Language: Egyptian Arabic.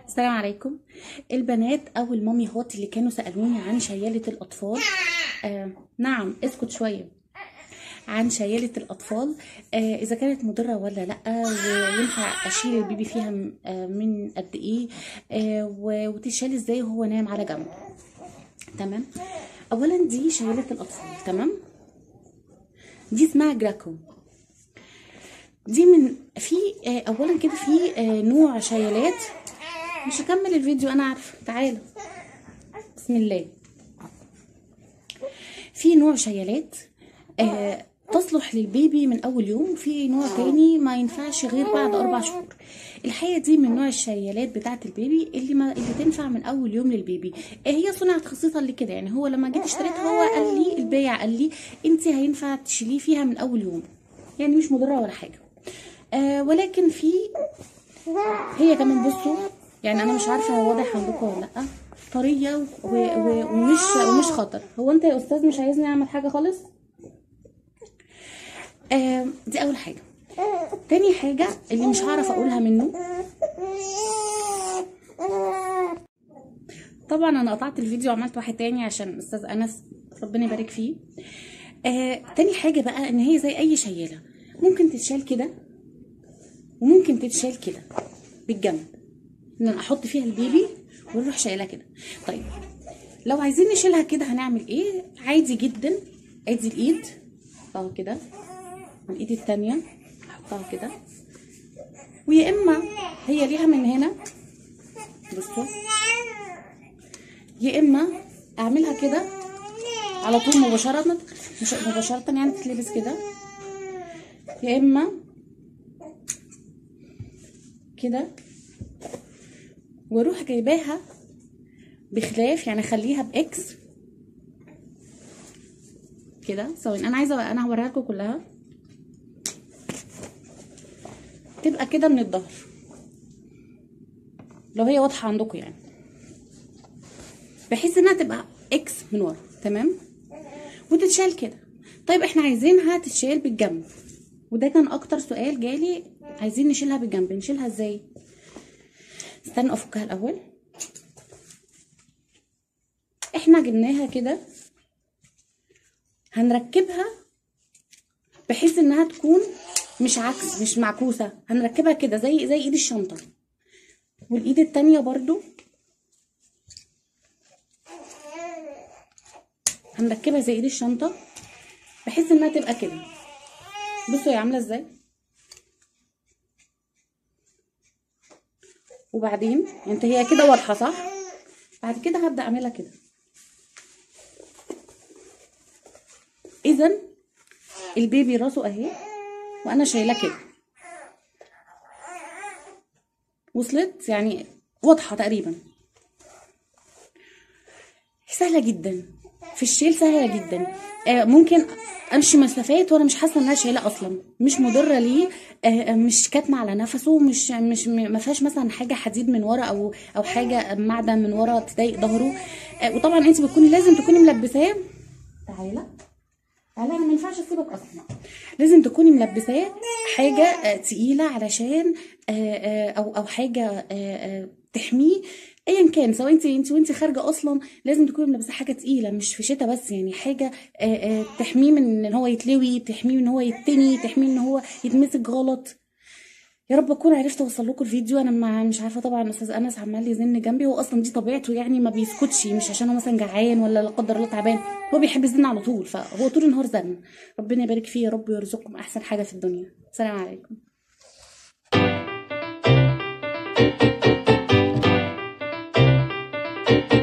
السلام عليكم البنات او المامي هات اللي كانوا سالوني عن شياله الاطفال آه نعم اسكت شويه عن شياله الاطفال آه اذا كانت مضره ولا لا وينفع اشيل البيبي فيها م- آه من قد ايه آه و- وتتشال ازاي وهو نايم على جنب تمام اولا دي شياله الاطفال تمام دي اسمها جراكو دي من في آه، اولا كده في آه، نوع شيلات مش هكمل الفيديو انا عارفه تعالى بسم الله في نوع شيلات آه، تصلح للبيبي من اول يوم في نوع تاني ما ينفعش غير بعد اربع شهور الحقيقه دي من نوع الشيلات بتاعه البيبي اللي ما اللي تنفع من اول يوم للبيبي آه، هي صنعت خصيصا لكده يعني هو لما جيت اشتريتها هو قال لي البياع قال لي انت هينفع تشيليه فيها من اول يوم يعني مش مضره ولا حاجه آه ولكن في هي كمان بصوا يعني انا مش عارفه هو واضح عندكم ولا لا طريه و... و... ومش ومش خطر هو انت يا استاذ مش عايزني اعمل حاجه خالص آه دي اول حاجه تاني حاجه اللي مش هعرف اقولها منه طبعا انا قطعت الفيديو وعملت واحد تاني عشان استاذ انس ربنا يبارك فيه آه تاني حاجه بقى ان هي زي اي شياله ممكن تتشال كده وممكن تتشال كده بالجنب ان انا احط فيها البيبي ونروح شايلها كده طيب لو عايزين نشيلها كده هنعمل ايه عادي جدا ادي الايد اهو كده والايد التانية احطها كده ويا اما هي ليها من هنا بصوا يا اما اعملها كده على طول مباشرة مش مباشرة يعني تتلبس كده يا اما كده واروح جايباها بخلاف يعني اخليها باكس كده ثواني انا عايزه انا هوريها لكم كلها تبقى كده من الظهر لو هي واضحه عندكم يعني بحيث انها تبقى اكس من ورا تمام وتتشال كده طيب احنا عايزينها تتشال بالجنب وده كان اكتر سؤال جالي عايزين نشيلها بالجنب نشيلها ازاي استنى افكها الاول احنا جبناها كده هنركبها بحيث انها تكون مش عكس مش معكوسه هنركبها كده زي زي ايد الشنطه والايد التانية برضو هنركبها زي ايد الشنطه بحيث انها تبقى كده بصوا هي عامله ازاي وبعدين انت هي كده واضحه صح بعد كده هبدا اعملها كده اذا البيبي راسه اهي وانا شايلاه كده وصلت يعني واضحه تقريبا سهله جدا في الشيل سهله جدا آه ممكن امشي مسافات وانا مش حاسه انها شايله اصلا مش مضره ليه آه مش كاتمه على نفسه مش مش ما فيهاش مثلا حاجه حديد من ورا او او حاجه معدن من ورا تضايق ظهره آه وطبعا انت بتكوني لازم تكوني ملبساه تعالى تعالى انا ما ينفعش اسيبك اصلا لازم تكوني ملبساه حاجه آه تقيله علشان آه آه او او حاجه آه آه تحميه ايا كان سواء انت انت وانت خارجه اصلا لازم تكوني ملبسه حاجه تقيله مش في شتاء بس يعني حاجه آه آه تحميه من ان هو يتلوي تحميه من ان هو يتني تحميه ان هو يتمسك غلط يا رب اكون عرفت اوصل لكم الفيديو انا ما مش عارفه طبعا استاذ انس عمال يزن جنبي هو اصلا دي طبيعته يعني ما بيسكتش مش عشان هو مثلا جعان ولا لا قدر الله تعبان هو بيحب يزن على طول فهو طول النهار زن ربنا يبارك فيه يا رب ويرزقكم احسن حاجه في الدنيا السلام عليكم Thank you.